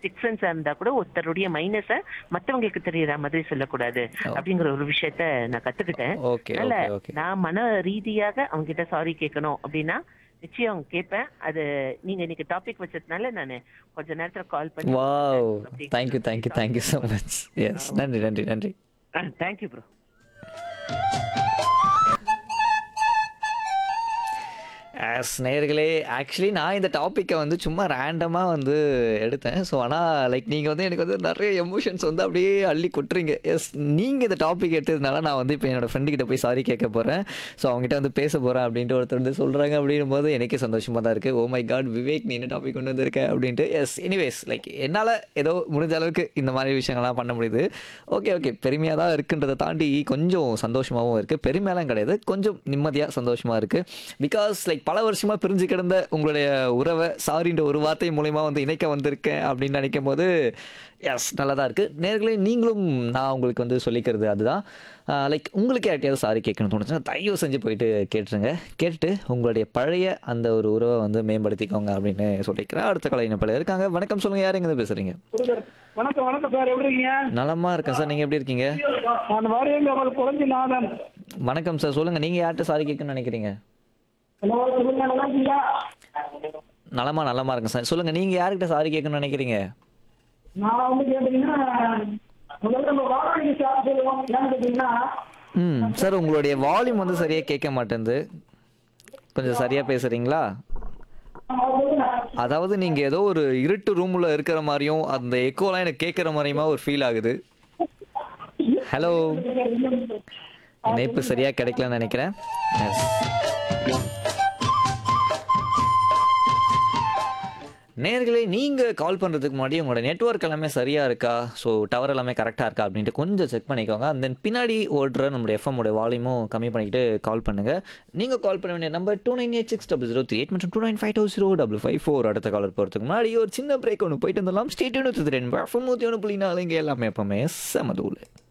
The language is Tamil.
டிஃபரன்ஸா இருந்தா கூட ஒருத்தருடைய மைனஸ மத்தவங்களுக்கு தெரியற மாதிரி சொல்லக்கூடாது அப்படிங்கிற ஒரு விஷயத்த நான் கத்துக்கிட்டேன் ஓகே அதனால ஓகே ஓகே நான் மன ரீதியாக அவங்க கிட்ட சாரி கேட்கணும் அப்படின்னா நிச்சயம் அவங்க கேட்பேன் அது நீங்க இன்னைக்கு டாபிக் வச்சதுனால நான் கொஞ்ச நேரத்துல கால் பண்ணி wow thank you thank you thank you so much yes நன்றி நன்றி நன்றி தேங்க்யூ ப்ரோ ஆஸ் நேர்களே ஆக்சுவலி நான் இந்த டாப்பிக்கை வந்து சும்மா ரேண்டமாக வந்து எடுத்தேன் ஸோ ஆனால் லைக் நீங்கள் வந்து எனக்கு வந்து நிறைய எமோஷன்ஸ் வந்து அப்படியே அள்ளி கொட்டுறீங்க எஸ் நீங்கள் இந்த டாபிக் எடுத்ததுனால நான் வந்து இப்போ என்னோட friend கிட்ட போய் சாரி கேட்க போகிறேன் ஸோ அவங்ககிட்ட வந்து பேச போகிறேன் அப்படின்ட்டு ஒருத்தர் வந்து சொல்கிறாங்க அப்படின்னும் போது எனக்கே சந்தோஷமாக தான் இருக்குது ஓ மை காட் விவேக் நீ என்ன டாபிக் கொண்டு வந்திருக்க அப்படின்ட்டு எஸ் எனிவேஸ் லைக் என்னால் ஏதோ முடிஞ்ச அளவுக்கு இந்த மாதிரி விஷயங்கள்லாம் பண்ண முடியுது ஓகே ஓகே பெருமையாக தான் இருக்குன்றதை தாண்டி கொஞ்சம் சந்தோஷமாகவும் இருக்குது பெருமையெல்லாம் கிடையாது கொஞ்சம் நிம்மதியாக சந்தோஷமாக இருக்குது பிகாஸ் லைக் பல வருஷமாக பிரிஞ்சு கிடந்த உங்களுடைய உறவை சாரின்ற ஒரு வார்த்தை மூலயமா வந்து இணைக்க வந்திருக்கேன் அப்படின்னு நினைக்கும் போது எஸ் நல்லா தான் இருக்குது நேர்களே நீங்களும் நான் உங்களுக்கு வந்து சொல்லிக்கிறது அதுதான் லைக் உங்களுக்கு யார்ட்டையாவது சாரி கேட்கணும்னு தோணுச்சுன்னா தயவு செஞ்சு போயிட்டு கேட்டுருங்க கேட்டுட்டு உங்களுடைய பழைய அந்த ஒரு உறவை வந்து மேம்படுத்திக்கோங்க அப்படின்னு சொல்லிக்கிறேன் அடுத்த கலை பல இருக்காங்க வணக்கம் சொல்லுங்கள் யார் எங்கே பேசுகிறீங்க வணக்கம் வணக்கம் சார் எப்படி இருக்கீங்க நலமா இருக்கேன் சார் நீங்கள் எப்படி இருக்கீங்க நான் வாரியங்க அவர் குழந்தை நாதன் வணக்கம் சார் சொல்லுங்கள் நீங்கள் யார்கிட்ட சாரி கேட்கணும்னு நினைக்கிறீங்க ஹலோ சொல்லுங்க நல்லா இருக்கீங்களா நலமா நலமா இருக்கேன் சார் சொல்லுங்கள் நீங்கள் யார்கிட்ட சாரி கேட்கணும்னு நினைக்கிறீங்க நான் வந்து கேட்டீங்கன்னா முதல்ல நம்ம வாடகைக்கு சார் சொல்லுவோம் ஏன்னு கேட்டீங்கன்னா ம் சார் உங்களுடைய வால்யூம் வந்து சரியாக கேட்க மாட்டேங்குது கொஞ்சம் சரியாக பேசுகிறீங்களா அதாவது நீங்கள் ஏதோ ஒரு இருட்டு ரூமில் இருக்கிற மாதிரியும் அந்த எக்கோலாம் எனக்கு கேட்குற மாதிரியுமா ஒரு ஃபீல் ஆகுது ஹலோ இணைப்பு சரியாக கிடைக்கலன்னு நினைக்கிறேன் Yes. நேர்களே நீங்கள் கால் பண்ணுறதுக்கு முன்னாடி உங்களோட நெட்வொர்க் எல்லாமே சரியாக இருக்கா ஸோ டவர் எல்லாமே கரெக்டாக இருக்கா அப்படின்ட்டு கொஞ்சம் செக் பண்ணிக்கோங்க and then பின்னாடி ஓடுற நம்மளுடைய எஃப்எம் உடைய வால்யூமும் கம்மி பண்ணிக்கிட்டு கால் பண்ணுங்கள் நீங்கள் கால் பண்ண வேண்டிய number two nine eight six double zero three eight மற்றும் two nine five two zero double five four அடுத்த காலர் போகிறதுக்கு முன்னாடி ஒரு சின்ன பிரேக் ஒன்று போயிட்டு வந்துடலாம் ஸ்டேட் ஒன்று எஃப்எம் நூற்றி ஒன்று புள்ளி நாலு இங்கே எல்லாமே எப்பவுமே செமதூள்